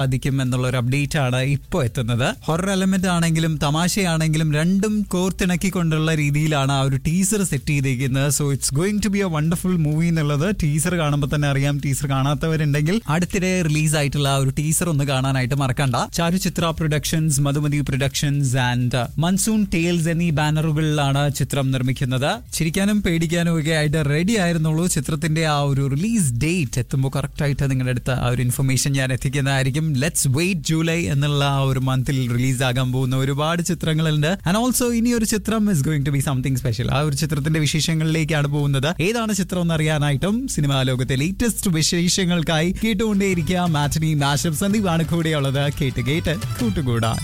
സാധിക്കും എന്നുള്ള ഒരു അപ്ഡേറ്റ് ആണ് ഇപ്പോൾ എത്തുന്നത് ഹൊറർ എലമെന്റ് ആണെങ്കിലും തമാശയാണെങ്കിലും രണ്ടും കോർത്തിണക്കിക്കൊണ്ടുള്ള രീതിയിലാണ് ആ ഒരു ടീസർ സെറ്റ് ചെയ്തിരിക്കുന്നത് so it's going to be a wonderful movie എന്നുള്ളത് ടീസർ കാണുമ്പോൾ തന്നെ അറിയാം ടീസർ കാണാത്തവരുണ്ടെങ്കിൽ അടുത്തിടെ റിലീസ് ആയിട്ടുള്ള ആ ഒരു ടീസർ ഒന്ന് കാണാനായിട്ട് മറക്കണ്ട Charuchitra productions Madhumathi productions and monsoon tales എന്നീ ബാനറുകളിലാണ് ചിത്രം നിർമ്മിക്കുന്നത് ചിരിക്കാനും പേടിക്കാനും ഒക്കെ ആയിട്ട് റെഡി ആയിരുന്നുള്ളൂ ചിത്രത്തിന്റെ ആ ഒരു റിലീസ് ഡേറ്റ് എത്തുമ്പോൾ കറക്റ്റ് ആയിട്ട് നിങ്ങളുടെ അടുത്ത് ആ ഒരു ഇൻഫർമേഷൻ ഞാൻ എത്തിക്കുന്നതായിരിക്കും ലെറ്റ്സ് വെയിറ്റ് ജൂലൈ എന്നുള്ള ആ ഒരു മന്തിൽ റിലീസ് ആകാൻ പോകുന്ന ഒരുപാട് ചിത്രങ്ങളുണ്ട് ആൻഡ് ഓൾസോ ഇനി ഒരു ചിത്രം is going to be something special ആ ഒരു ചിത്രത്തിന്റെ വിശേഷങ്ങളിലേക്കാണ് പോകുന്നത് ഏതാണ് ചിത്രം എന്ന് അറിയാനായിട്ടും സിനിമാ ലോകത്തെ ലേറ്റസ്റ്റ് വിശേഷങ്ങൾക്കായി കേട്ടുകൊണ്ടേയിരിക്കുക മാറ്റനി മാഷപ്പ് സന്ദീപാണ് കൂടെയുള്ളത് കേട്ട് കേട്ട് കൂട്ടുകൂടാ